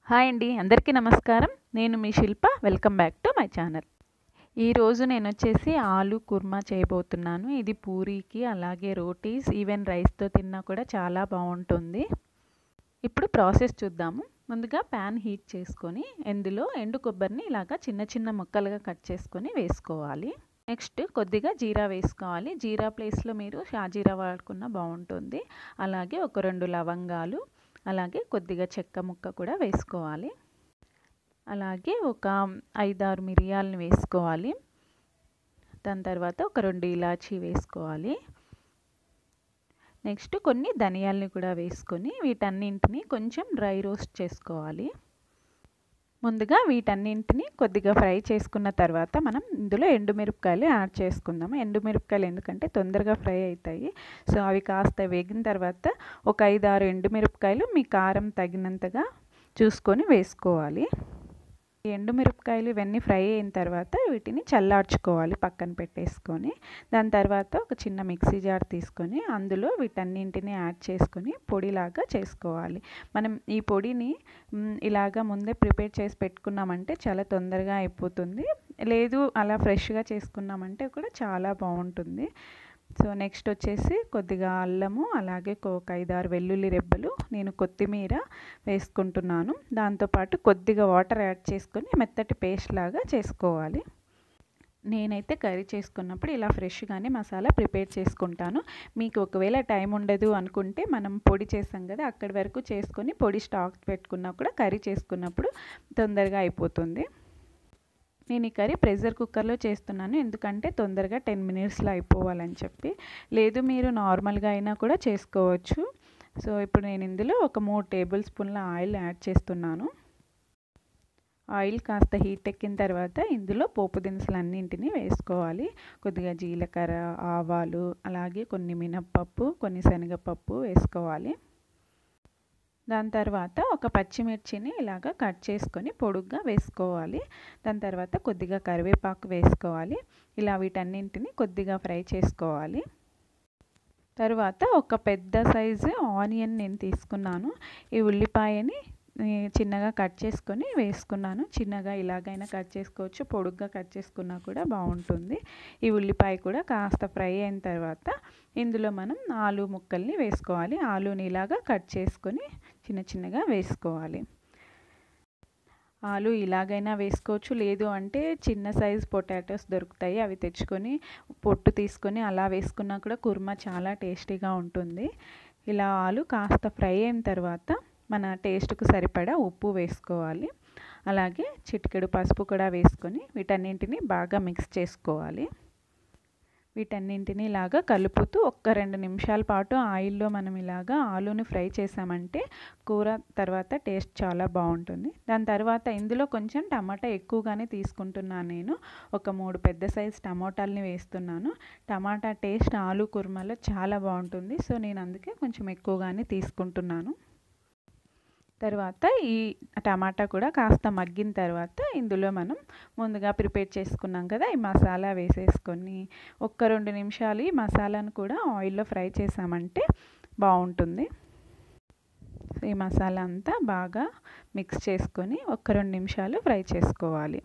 hi అండి అందరికీ నమస్కారం నేను మీ Shilpa welcome back to my channel ఈరోజు నేను వచ్చేసి ఆలు కుర్మా చేయబోతున్నాను ఇది పూరీకి అలాగే రోటీస్ ఈవెన్ రైస్తో తిన్నా కూడా చాలా బాగుంటుంది ఇప్పుడు ప్రాసెస్ చూద్దాము ముందుగా ప్యాన్ హీట్ చేసుకొని ఇందులో ఎండు కొబ్బరిని ఇలాగా చిన్న చిన్న ముక్కలుగా కట్ చేసుకొని వేసుకోవాలి నెక్స్ట్ కొద్దిగా జీరా వేసుకోవాలి జీరా ప్లేస్లో మీరు షాజీరా వాడుకున్న బాగుంటుంది అలాగే ఒక రెండు లవంగాలు అలాగే కొద్దిగా చెక్క ముక్క కూడా వేసుకోవాలి అలాగే ఒక ఐదారు మిరియాలను వేసుకోవాలి దాని తర్వాత ఒక రెండు ఇలాచీ వేసుకోవాలి నెక్స్ట్ కొన్ని ధనియాలని కూడా వేసుకొని వీటన్నింటిని కొంచెం డ్రై రోస్ట్ చేసుకోవాలి ముందుగా వీటన్నింటిని కొద్దిగా ఫ్రై చేసుకున్న తర్వాత మనం ఇందులో ఎండుమిరపకాయలు యాడ్ చేసుకుందాం ఎండుమిరపకాయలు ఎందుకంటే తొందరగా ఫ్రై అవుతాయి సో అవి కాస్త వేగిన తర్వాత ఒక ఐదు ఆరు ఎండుమిరపకాయలు మీ కారం తగినంతగా చూసుకొని వేసుకోవాలి ఈ ఎండుమిరపకాయలు ఇవన్నీ ఫ్రై అయిన తర్వాత వీటిని చల్లార్చుకోవాలి పక్కన పెట్టేసుకొని దాని తర్వాత ఒక చిన్న మిక్సీ జార్ తీసుకొని అందులో వీటన్నింటిని యాడ్ చేసుకొని పొడిలాగా చేసుకోవాలి మనం ఈ పొడిని ఇలాగా ముందే ప్రిపేర్ చేసి పెట్టుకున్నామంటే చాలా తొందరగా అయిపోతుంది లేదు అలా ఫ్రెష్గా చేసుకున్నామంటే కూడా చాలా బాగుంటుంది సో నెక్స్ట్ వచ్చేసి కొద్దిగా అల్లము అలాగే ఒక ఐదారు వెల్లుల్లి రెబ్బలు నేను కొత్తిమీర వేసుకుంటున్నాను దాంతోపాటు కొద్దిగా వాటర్ యాడ్ చేసుకొని మెత్తటి పేస్ట్ లాగా చేసుకోవాలి నేనైతే కర్రీ చేసుకున్నప్పుడు ఇలా ఫ్రెష్గానే మసాలా ప్రిపేర్ చేసుకుంటాను మీకు ఒకవేళ టైం ఉండదు అనుకుంటే మనం పొడి చేసాం కదా అక్కడి వరకు చేసుకొని పొడి స్టాక్ పెట్టుకున్నా కూడా కర్రీ చేసుకున్నప్పుడు తొందరగా అయిపోతుంది నేను ఈ కర్రీ ప్రెషర్ కుక్కర్లో చేస్తున్నాను ఎందుకంటే తొందరగా టెన్ మినిట్స్లో అయిపోవాలని చెప్పి లేదు మీరు నార్మల్గా అయినా కూడా చేసుకోవచ్చు సో ఇప్పుడు నేను ఇందులో ఒక మూడు టేబుల్ స్పూన్ల ఆయిల్ యాడ్ చేస్తున్నాను ఆయిల్ కాస్త హీట్ ఎక్కిన తర్వాత ఇందులో పోపు దినుసులు అన్నింటినీ వేసుకోవాలి కొద్దిగా జీలకర్ర ఆవాలు అలాగే కొన్ని మినప్పప్పు కొన్ని శనగపప్పు వేసుకోవాలి దాని తర్వాత ఒక పచ్చిమిర్చిని ఇలాగ కట్ చేసుకొని పొడుగ్గా వేసుకోవాలి దాని తర్వాత కొద్దిగా కరివేపాకు వేసుకోవాలి ఇలా వీటన్నింటిని కొద్దిగా ఫ్రై చేసుకోవాలి తర్వాత ఒక పెద్ద సైజు ఆనియన్ నేను తీసుకున్నాను ఈ ఉల్లిపాయని చిన్నగా కట్ చేసుకొని వేసుకున్నాను చిన్నగా ఇలాగైనా కట్ చేసుకోవచ్చు పొడుగ్గా కట్ చేసుకున్నా కూడా బాగుంటుంది ఈ ఉల్లిపాయ కూడా కాస్త ఫ్రై అయిన తర్వాత ఇందులో మనం ఆలు ముక్కల్ని వేసుకోవాలి ఆలుని ఇలాగా కట్ చేసుకొని చిన్న చిన్నగా వేసుకోవాలి ఆలు ఇలాగైనా వేసుకోవచ్చు లేదు అంటే చిన్న సైజ్ పొటాటోస్ దొరుకుతాయి అవి తెచ్చుకొని పొట్టు తీసుకొని అలా వేసుకున్నా కూడా కుర్మా చాలా టేస్టీగా ఉంటుంది ఇలా ఆలు కాస్త ఫ్రై అయిన తర్వాత మన టేస్ట్కు సరిపడా ఉప్పు వేసుకోవాలి అలాగే చిటికెడు పసుపు కూడా వేసుకొని వీటన్నింటిని బాగా మిక్స్ చేసుకోవాలి వీటన్నింటిని ఇలాగా కలుపుతూ ఒక్క రెండు నిమిషాల పాటు ఆయిల్లో మనం ఇలాగా ఆలుని ఫ్రై చేసామంటే కూర తర్వాత టేస్ట్ చాలా బాగుంటుంది దాని తర్వాత ఇందులో కొంచెం టమాటా ఎక్కువగానే తీసుకుంటున్నాను నేను ఒక మూడు పెద్ద సైజు టమాటాలని వేస్తున్నాను టమాటా టేస్ట్ ఆలు కుర్మాలో చాలా బాగుంటుంది సో నేను అందుకే కొంచెం ఎక్కువగానే తీసుకుంటున్నాను తర్వాత ఈ టమాటా కూడా కాస్త మగ్గిన తర్వాత ఇందులో మనం ముందుగా ప్రిపేర్ చేసుకున్నాం కదా ఈ మసాలా వేసేసుకొని ఒక్క రెండు నిమిషాలు ఈ మసాలాను కూడా ఆయిల్లో ఫ్రై చేసామంటే బాగుంటుంది ఈ మసాలా అంతా బాగా మిక్స్ చేసుకొని ఒక్క రెండు నిమిషాలు ఫ్రై చేసుకోవాలి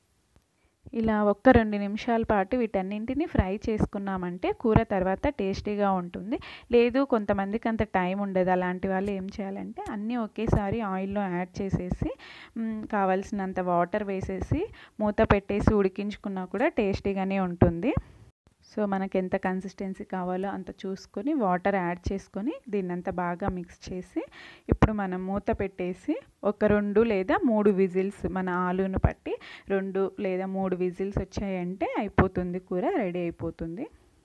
ఇలా ఒక్క రెండు నిమిషాల పాటు వీటన్నింటిని ఫ్రై చేసుకున్నామంటే కూర తర్వాత టేస్టీగా ఉంటుంది లేదు కొంతమందికి అంత టైం ఉండదు అలాంటి వాళ్ళు ఏం చేయాలంటే అన్నీ ఒకేసారి ఆయిల్లో యాడ్ చేసేసి కావాల్సినంత వాటర్ వేసేసి మూత పెట్టేసి ఉడికించుకున్నా కూడా టేస్టీగానే ఉంటుంది సో మనకి ఎంత కన్సిస్టెన్సీ కావాలో అంత చూసుకొని వాటర్ యాడ్ చేసుకొని దీన్నంతా బాగా మిక్స్ చేసి ఇప్పుడు మనం మూత పెట్టేసి ఒక రెండు లేదా మూడు విజిల్స్ మన ఆలును పట్టి రెండు లేదా మూడు విజిల్స్ వచ్చాయంటే అయిపోతుంది కూర రెడీ అయిపోతుంది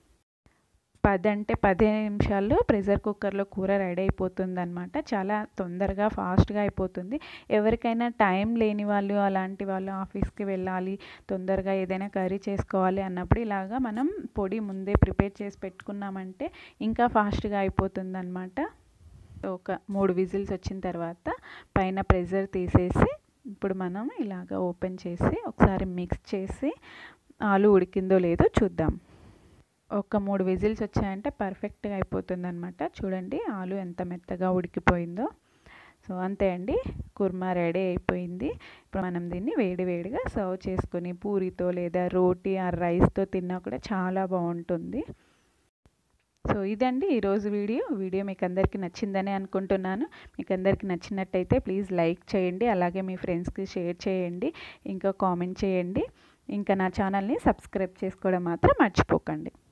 పది అంటే పదిహేను నిమిషాల్లో ప్రెషర్ కుక్కర్లో కూర రెడీ అయిపోతుంది అనమాట చాలా తొందరగా ఫాస్ట్గా అయిపోతుంది ఎవరికైనా టైం లేని వాళ్ళు అలాంటి వాళ్ళు ఆఫీస్కి వెళ్ళాలి తొందరగా ఏదైనా కర్రీ చేసుకోవాలి అన్నప్పుడు ఇలాగా మనం పొడి ముందే ప్రిపేర్ చేసి పెట్టుకున్నామంటే ఇంకా ఫాస్ట్గా అయిపోతుంది అనమాట ఒక మూడు విజిల్స్ వచ్చిన తర్వాత పైన ప్రెషర్ తీసేసి ఇప్పుడు మనం ఇలాగ ఓపెన్ చేసి ఒకసారి మిక్స్ చేసి ఆలు ఉడికిందో లేదో చూద్దాం ఒక మూడు విజిల్స్ వచ్చాయంటే పర్ఫెక్ట్గా అయిపోతుంది అనమాట చూడండి ఆలు ఎంత మెత్తగా ఉడికిపోయిందో సో అంతే అండి కుర్మా రెడీ అయిపోయింది ఇప్పుడు మనం దీన్ని వేడి వేడిగా సర్వ్ చేసుకొని పూరితో లేదా రోటీ ఆ రైస్తో తిన్నా కూడా చాలా బాగుంటుంది సో ఇదండి ఈరోజు వీడియో వీడియో మీకు అందరికీ నచ్చిందని అనుకుంటున్నాను మీకు అందరికీ నచ్చినట్టయితే ప్లీజ్ లైక్ చేయండి అలాగే మీ ఫ్రెండ్స్కి షేర్ చేయండి ఇంకా కామెంట్ చేయండి ఇంకా నా ఛానల్ని సబ్స్క్రైబ్ చేసుకోవడం మాత్రం మర్చిపోకండి